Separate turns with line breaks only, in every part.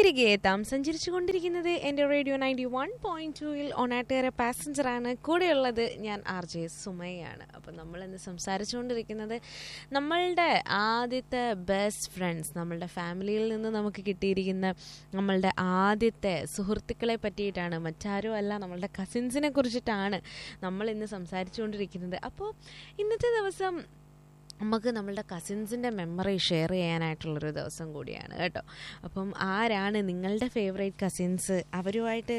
തിരികെ എത്താം സഞ്ചരിച്ചു കൊണ്ടിരിക്കുന്നത് എൻ്റെ റേഡിയോ നയൻറ്റി വൺ പോയിന്റ് ടുവിൽ ഒണാട്ടുകര പാസഞ്ചറാണ് കൂടെയുള്ളത് ഞാൻ ആർ ജെ സുമയാണ് അപ്പം നമ്മളിന്ന് സംസാരിച്ചുകൊണ്ടിരിക്കുന്നത് നമ്മളുടെ ആദ്യത്തെ ബെസ്റ്റ് ഫ്രണ്ട്സ് നമ്മളുടെ ഫാമിലിയിൽ നിന്ന് നമുക്ക് കിട്ടിയിരിക്കുന്ന നമ്മളുടെ ആദ്യത്തെ സുഹൃത്തുക്കളെ പറ്റിയിട്ടാണ് മറ്റാരും അല്ല നമ്മളുടെ കസിൻസിനെ കുറിച്ചിട്ടാണ് നമ്മൾ ഇന്ന് സംസാരിച്ചുകൊണ്ടിരിക്കുന്നത് അപ്പോൾ ഇന്നത്തെ ദിവസം നമുക്ക് നമ്മളുടെ കസിൻസിൻ്റെ മെമ്മറി ഷെയർ ചെയ്യാനായിട്ടുള്ളൊരു ദിവസം കൂടിയാണ് കേട്ടോ അപ്പം ആരാണ് നിങ്ങളുടെ ഫേവറേറ്റ് കസിൻസ് അവരുമായിട്ട്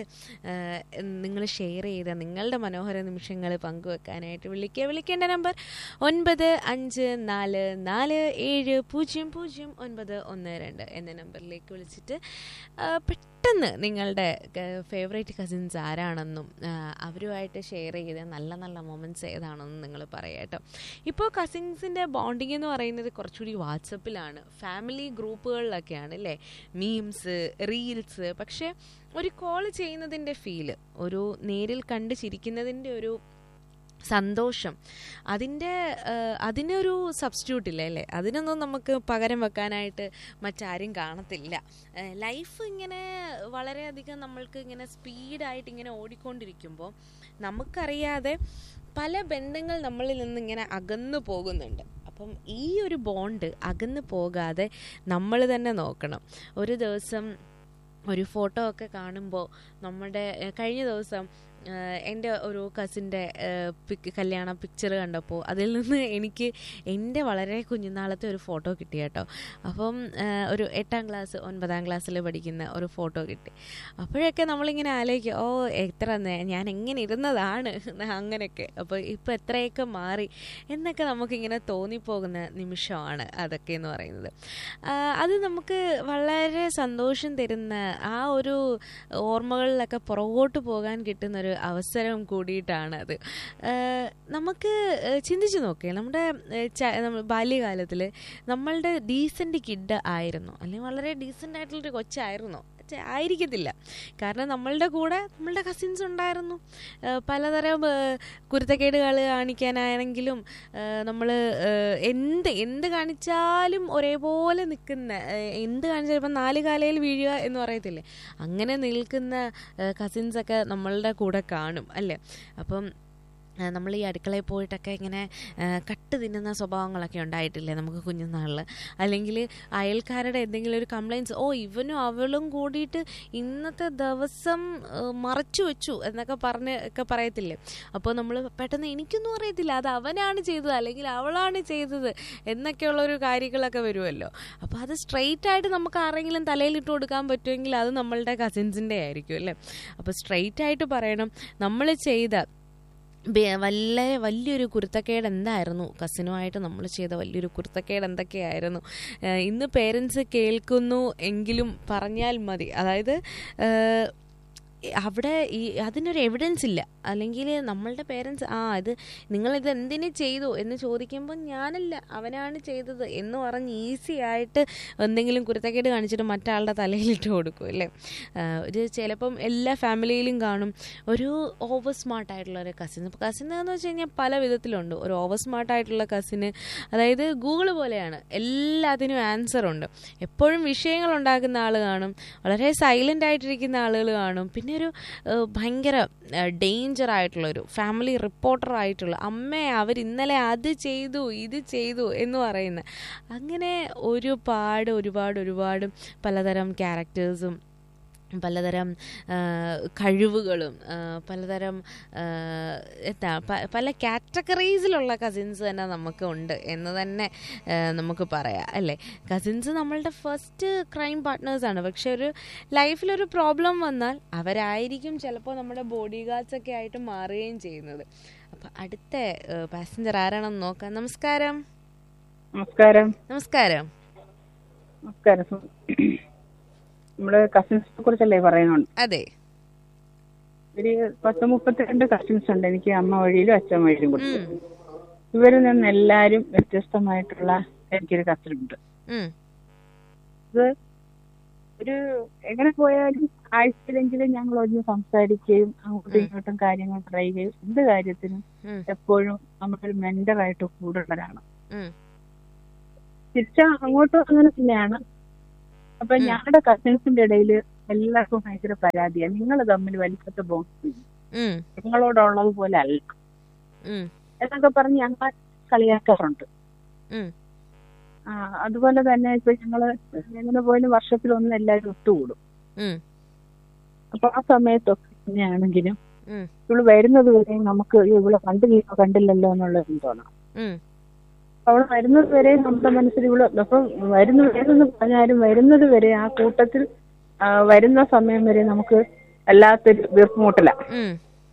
നിങ്ങൾ ഷെയർ ചെയ്ത നിങ്ങളുടെ മനോഹര നിമിഷങ്ങൾ പങ്കുവെക്കാനായിട്ട് വിളിക്കുക വിളിക്കേണ്ട നമ്പർ ഒൻപത് അഞ്ച് നാല് നാല് ഏഴ് പൂജ്യം പൂജ്യം ഒൻപത് ഒന്ന് രണ്ട് എന്ന നമ്പറിലേക്ക് വിളിച്ചിട്ട് ആ, പെട്ടെന്ന് നിങ്ങളുടെ ഫേവറേറ്റ് കസിൻസ് ആരാണെന്നും ആ, അവരുമായിട്ട് ഷെയർ ചെയ്ത നല്ല നല്ല മൊമെൻറ്റ്സ് ഏതാണെന്നും നിങ്ങൾ പറയാം കേട്ടോ ഇപ്പോൾ കസിൻസിൻ്റെ ബോണ്ടിങ് എന്ന് പറയുന്നത് കുറച്ചുകൂടി വാട്സപ്പിലാണ് ഫാമിലി ഗ്രൂപ്പുകളിലൊക്കെയാണ് അല്ലേ മീംസ് റീൽസ് പക്ഷേ ഒരു കോൾ ചെയ്യുന്നതിൻ്റെ ഫീല് ഒരു നേരിൽ കണ്ട് ചിരിക്കുന്നതിൻ്റെ ഒരു സന്തോഷം അതിൻ്റെ ഏഹ്, അതിനൊരു സബ്സ്റ്റിറ്റ്യൂട്ട് ഇല്ല അല്ലേ അതിനൊന്നും നമുക്ക് പകരം വെക്കാനായിട്ട് മറ്റാരും കാണത്തില്ല ഏഹ്, ലൈഫ് ഇങ്ങനെ വളരെയധികം നമ്മൾക്ക് ഇങ്ങനെ സ്പീഡായിട്ട് ഇങ്ങനെ ഓടിക്കൊണ്ടിരിക്കുമ്പോൾ നമുക്കറിയാതെ പല ബന്ധങ്ങൾ നമ്മളിൽ നിന്ന് ഇങ്ങനെ അകന്നു പോകുന്നുണ്ട് അപ്പം ഈ ഒരു ബോണ്ട് അകന്നു പോകാതെ നമ്മൾ തന്നെ നോക്കണം ഒരു ദിവസം ഒരു ഫോട്ടോ ഒക്കെ കാണുമ്പോൾ നമ്മുടെ ഏഹ്, കഴിഞ്ഞ ദിവസം ഏഹ്, എൻ്റെ ഒരു കസിൻ്റെ പിക് കല്യാണ പിക്ചർ കണ്ടപ്പോൾ അതിൽ നിന്ന് എനിക്ക് എൻ്റെ വളരെ കുഞ്ഞുനാളത്തെ ഒരു ഫോട്ടോ കിട്ടി കേട്ടോ അപ്പം ഏഹ്, ഒരു എട്ടാം ക്ലാസ് ഒൻപതാം ക്ലാസ്സിൽ പഠിക്കുന്ന ഒരു ഫോട്ടോ കിട്ടി അപ്പോഴൊക്കെ നമ്മളിങ്ങനെ ആലോചിക്കും ഓ എത്ര നേ- ഞാൻ എങ്ങനെ ഇരുന്നതാണ് അങ്ങനെയൊക്കെ അപ്പോൾ ഇപ്പോൾ എത്രയൊക്കെ മാറി എന്നൊക്കെ നമുക്കിങ്ങനെ തോന്നിപ്പോകുന്ന നിമിഷമാണ് അതൊക്കെ എന്ന് പറയുന്നത് ആ, അത് നമുക്ക് വളരെ സന്തോഷം തരുന്ന ആ ഒരു ഓർമ്മകളിലൊക്കെ പുറകോട്ട് പോകാൻ കിട്ടുന്ന ഒരു അവസരം കൂടിയിട്ടാണ് അത് ആ, നമുക്ക് ചിന്തിച്ചു നോക്കേ നമ്മുടെ ഏഹ്, ച- നമ്മ- ബാല്യകാലത്തിൽ നമ്മളുടെ ഡീസൻറ്റ് കിഡ് ആയിരുന്നു അല്ലെങ്കിൽ വളരെ ഡീസൻ്റ് ആയിട്ടുള്ളൊരു കൊച്ചായിരുന്നു ചെ- ആയിരിക്കത്തില്ല കാരണം നമ്മളുടെ കൂടെ നമ്മളുടെ കസിൻസ് ഉണ്ടായിരുന്നു ഏഹ് പലതരം ഏഹ് കുരുത്തക്കേടുകൾ കാണിക്കാനാണെങ്കിലും നമ്മൾ എന്ത് എന്ത് കാണിച്ചാലും ഒരേപോലെ നിൽക്കുന്ന ഏഹ് എന്ത് കാണിച്ചാലും ഇപ്പം നാല് കാലയിൽ വീഴുക എന്ന് പറയത്തില്ലേ അങ്ങനെ നിൽക്കുന്ന കസിൻസൊക്കെ നമ്മളുടെ കൂടെ കാണും അല്ലേ അപ്പം നമ്മൾ ഈ അടുക്കളയിൽ പോയിട്ടൊക്കെ ഇങ്ങനെ ആ, കട്ട് തിന്നുന്ന സ്വഭാവങ്ങളൊക്കെ ഉണ്ടായിട്ടില്ലേ നമുക്ക് കുഞ്ഞുനാളിൽ അല്ലെങ്കിൽ അയൽക്കാരുടെ എന്തെങ്കിലും ഒരു കംപ്ലയിൻസ് ഓ ഇവനും അവളും കൂടിയിട്ട് ഇന്നത്തെ ദിവസം ആ, മറച്ചു വെച്ചു എന്നൊക്കെ പറഞ്ഞ് ഒക്കെ പറയത്തില്ലേ അപ്പോൾ നമ്മൾ പെട്ടെന്ന് എനിക്കൊന്നും അറിയത്തില്ല അത് അവനാണ് ചെയ്തത് അല്ലെങ്കിൽ അവളാണ് ചെയ്തത് എന്നൊക്കെയുള്ളൊരു കാര്യങ്ങളൊക്കെ വരുമല്ലോ അപ്പോൾ അത് സ്ട്രെയിറ്റ് ആയിട്ട് നമുക്ക് ആരെങ്കിലും തലയിലിട്ട് കൊടുക്കാൻ പറ്റുമെങ്കിൽ അത് നമ്മളുടെ കസിൻസിൻ്റെ ആയിരിക്കും അല്ലേ അപ്പോൾ സ്ട്രെയിറ്റ് ആയിട്ട് പറയണം നമ്മൾ ചെയ്ത ബെ- വളരെ വലിയൊരു കുരുത്തക്കേട് എന്തായിരുന്നു കസിനുമായിട്ട് നമ്മൾ ചെയ്ത വലിയൊരു കുരുത്തക്കേട് എന്തൊക്കെയായിരുന്നു ഏഹ് ഇന്ന് പേരൻസ് കേൾക്കുന്നു എങ്കിലും പറഞ്ഞാൽ മതി അതായത് ഏഹ് അവിടെ ഈ അതിനൊരു എവിഡൻസ് ഇല്ല അല്ലെങ്കിൽ നമ്മളുടെ പേരൻസ് ആ ഇത് നിങ്ങളിത് എന്തിനു ചെയ്തു എന്ന് ചോദിക്കുമ്പോൾ ഞാനല്ല അവനാണ് ചെയ്തത് എന്ന് പറഞ്ഞ് ഈസി ആയിട്ട് എന്തെങ്കിലും കുരുത്തക്കേട് കാണിച്ചിട്ട് മറ്റാളുടെ തലയിലിട്ട് കൊടുക്കും അല്ലേ ആഹ് ഒരു ചിലപ്പം എല്ലാ ഫാമിലിയിലും കാണും ഒരു ഓവർ സ്മാർട്ട് ആയിട്ടുള്ള ഒരു കസിൻ ഇപ്പോൾ കസിൻ എന്ന് വെച്ച് കഴിഞ്ഞാൽ പല വിധത്തിലുണ്ട് ഒരു ഓവർ സ്മാർട്ട് ആയിട്ടുള്ള കസിന് അതായത് ഗൂഗിൾ പോലെയാണ് എല്ലാത്തിനും ആൻസർ ഉണ്ട് എപ്പോഴും വിഷയങ്ങൾ ഉണ്ടാക്കുന്ന ആൾ കാണും വളരെ സൈലൻ്റ് ആയിട്ടിരിക്കുന്ന ആളുകൾ കാണും പിന്നെ ഒരു ഏഹ്, ഭയങ്കര ഡേഞ്ചർ ആയിട്ടുള്ള ഒരു ഫാമിലി റിപ്പോർട്ടർ ആയിട്ടുള്ള അമ്മേ അവർ ഇന്നലെ അത് ചെയ്തു ഇത് ചെയ്തു എന്ന് പറയുന്ന അങ്ങനെ ഒരുപാട് ഒരുപാട് ഒരുപാട് പലതരം ക്യാരക്ടേഴ്സും പലതരം ആ, കഴിവുകളും ആ, പലതരം ആ, എന്താ പ- പല കാറ്റഗറീസിലുള്ള കസിൻസ് തന്നെ നമുക്ക് ഉണ്ട് എന്ന് തന്നെ ആ, നമുക്ക് പറയാം അല്ലേ കസിൻസ് നമ്മളുടെ ഫസ്റ്റ് ക്രൈം പാർട്ട്നേഴ്സാണ് പക്ഷെ ഒരു ലൈഫിലൊരു പ്രോബ്ലം വന്നാൽ അവരായിരിക്കും ചിലപ്പോൾ നമ്മുടെ ബോഡി ഗാർഡ്സ് ഒക്കെ ആയിട്ട് മാറുകയും ചെയ്യുന്നത് അപ്പം അടുത്ത പാസഞ്ചർ ആരാണെന്ന് നോക്കാം നമസ്കാരം
നമസ്കാരം
നമസ്കാരം
നമസ്കാരം സു- നമ്മള് കസിൻസിനെ കുറിച്ചല്ലേ പറയുന്നുണ്ട്
അതെ
ഒരു പത്ത് മുപ്പത്തിരണ്ട് കസിൻസ് ഉണ്ട് എനിക്ക് അമ്മ വഴിയിലും അച്ഛൻ വഴിയിലും കൊടുത്തു
ഉം,
ഇവരിൽ നിന്ന് എല്ലാരും വ്യത്യസ്തമായിട്ടുള്ള എനിക്കൊരു കസിൻ ഉണ്ട്
ഉം,
ഇത് ഒരു എങ്ങനെ പോയാലും ആഴ്ചയിലെങ്കിലും ഞങ്ങൾ ഒന്ന് സംസാരിക്കുകയും അങ്ങോട്ടും ഇങ്ങോട്ടും കാര്യങ്ങൾ പറയുകയും എന്ത് കാര്യത്തിനും
ഉം,
എപ്പോഴും നമുക്കൊരു മെന്ററായിട്ട് കൂടുതലാണ്
ഉം,
തിരിച്ച അങ്ങോട്ടും അങ്ങനെ തന്നെയാണ് അപ്പൊ ഞങ്ങളുടെ കസിൻസിന്റെ ഇടയിൽ എല്ലാവർക്കും ഭയങ്കര പരാതിയാണ് നിങ്ങൾ തമ്മിൽ വലിപ്പത്തെ ബോക്സ്
ഉം,
നിങ്ങളോടുള്ളത് പോലെ അല്ല
ഉം,
എന്നൊക്കെ പറഞ്ഞ് ഞങ്ങൾ കളിയാക്കാറുണ്ട്
ഉം.
ആ, അതുപോലെ തന്നെ ഇപ്പൊ ഞങ്ങള് എങ്ങനെ പോയാലും വർഷത്തിൽ ഒന്ന് എല്ലാവരും ഒത്തുകൂടും
ഉം,
അപ്പൊ ആ സമയത്തൊക്കെ തന്നെയാണെങ്കിലും
ഉം,
ഇവള് വരുന്നത് വരെ നമുക്ക് ഇവളെ കണ്ടില്ലല്ലോ കണ്ടില്ലല്ലോ എന്നുള്ളത് തോന്നാം
ഉം.
അവള് വരുന്നത് വരെ നമ്മുടെ മനസ്സിൽ ഇവള് അപ്പൊ വരുന്നത് ഏതെന്ന് പറഞ്ഞാലും വരുന്നത് വരെ ആ കൂട്ടത്തിൽ ആ, വരുന്ന സമയം വരെ നമുക്ക് വല്ലാത്തൊരു വീർപ്പുമുട്ടല
ഉം,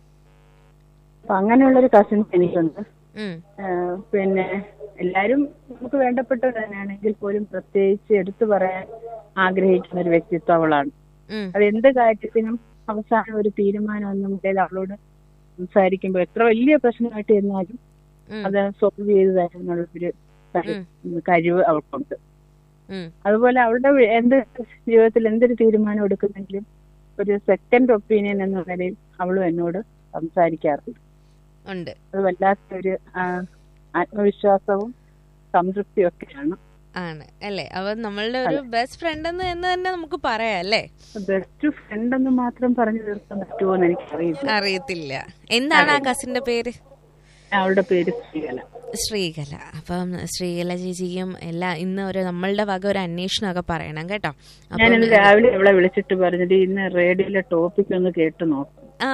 അപ്പൊ അങ്ങനെയുള്ളൊരു കസിൻസ് എനിക്കുണ്ട്
ഉം,
ആ, പിന്നെ എല്ലാരും നമുക്ക് വേണ്ടപ്പെട്ടത് തന്നെയാണെങ്കിൽ പോലും പ്രത്യേകിച്ച് എടുത്തു പറയാൻ ആഗ്രഹിക്കുന്ന ഒരു വ്യക്തിത്വം അവളാണ്
ഉം.
അത് എന്ത് കാര്യത്തിനും അവസാനം ഒരു തീരുമാനം എന്ന മുതൽ അവളോട് സംസാരിക്കുമ്പോൾ എത്ര വലിയ പ്രശ്നമായിട്ട് ഇരുന്നാലും
ഉം,
അത് സോൾവ് ചെയ്ത് തരാനുള്ള ഒരു കഴി- കഴിവ് അവൾക്കുണ്ട്
ഉം.
അതുപോലെ അവളുടെ വി- എന്ത് ജീവിതത്തിൽ എന്തൊരു തീരുമാനം എടുക്കുന്നെങ്കിലും ഒരു സെക്കൻഡ് ഒപ്പീനിയൻ എന്ന നിലയിൽ അവളും എന്നോട് സംസാരിക്കാറുണ്ട്
ഉണ്ട്
അത് വല്ലാത്തൊരു ആ, ആത്മവിശ്വാസവും സംതൃപ്തിയും ഒക്കെയാണ്
ആണ് അല്ലേ അപ്പൊ നമ്മളുടെ ഒരു ബെസ്റ്റ് ഫ്രണ്ട് എന്ന് എന്ന് തന്നെ നമുക്ക് പറയാം അല്ലേ
ബെസ്റ്റ് ഫ്രണ്ട് എന്ന് മാത്രം പറഞ്ഞു തീർക്കാൻ പറ്റുമോ എന്ന് എനിക്കറിയില്ല
അറിയത്തില്ല എന്താണ് ആ കസിന്റെ പേര്
അവളുടെ പേര് ശ്രീകല
ശ്രീകല അപ്പം ശ്രീകല ചേച്ചിക്കും എല്ലാം ഇന്ന് ഒരു നമ്മളുടെ വക ഒരു അന്വേഷണമൊക്കെ പറയണം കേട്ടോ
ഞാൻ
അപ്പം
ഇന്ന് രാവിലെ അവളെ വിളിച്ചിട്ട് പറഞ്ഞിട്ട് ഇന്ന് റേഡിയോയിലെ ടോപ്പിക് ഒന്ന് കേട്ട് നോക്കും
ആ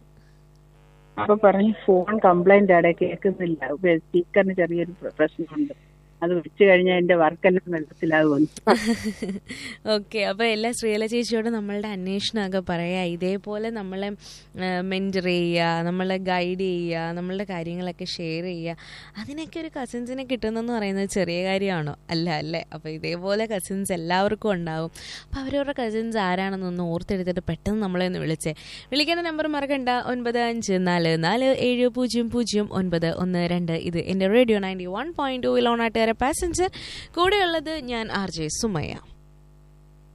അപ്പൊ പറഞ്ഞു ഫോൺ കംപ്ലൈന്റ് ആടെ കേൾക്കുന്നില്ല സ്പീക്കറിന് ചെറിയൊരു പ്ര- പ്രശ്നമുണ്ട് അത് വെച്ച് കഴിഞ്ഞാൽ എന്റെ വർക്കെല്ലാം വെള്ളത്തിലാകുമെന്ന്
ഓക്കെ അപ്പോൾ എല്ലാ ശ്രീകല ചേച്ചിയോട് നമ്മളുടെ അന്വേഷണമൊക്കെ പറയാം ഇതേപോലെ നമ്മളെ മെൻറ്റർ ചെയ്യുക നമ്മളെ ഗൈഡ് ചെയ്യുക നമ്മളുടെ കാര്യങ്ങളൊക്കെ ഷെയർ ചെയ്യുക അതിനൊക്കെ ഒരു കസിൻസിനെ കിട്ടുന്നെന്ന് പറയുന്നത് ചെറിയ കാര്യമാണോ അല്ല അല്ലേ അപ്പോൾ ഇതേപോലെ കസിൻസ് എല്ലാവർക്കും ഉണ്ടാവും അപ്പോൾ അവരവരുടെ കസിൻസ് ആരാണെന്നൊന്ന് ഓർത്തെടുത്തിട്ട് പെട്ടെന്ന് നമ്മളെ ഒന്ന് വിളിച്ചേ വിളിക്കേണ്ട നമ്പർ മറക്കണ്ട ഒൻപത് അഞ്ച് നാല് നാല് ഏഴ് പൂജ്യം പൂജ്യം ഒൻപത് ഒന്ന് രണ്ട് ഇത് എൻ്റെ radio ninety one point two ഓണാട്ടുകാരെ പാസഞ്ചർ കൂടെയുള്ളത് ഞാൻ ആർ ജെ സുമയ്യ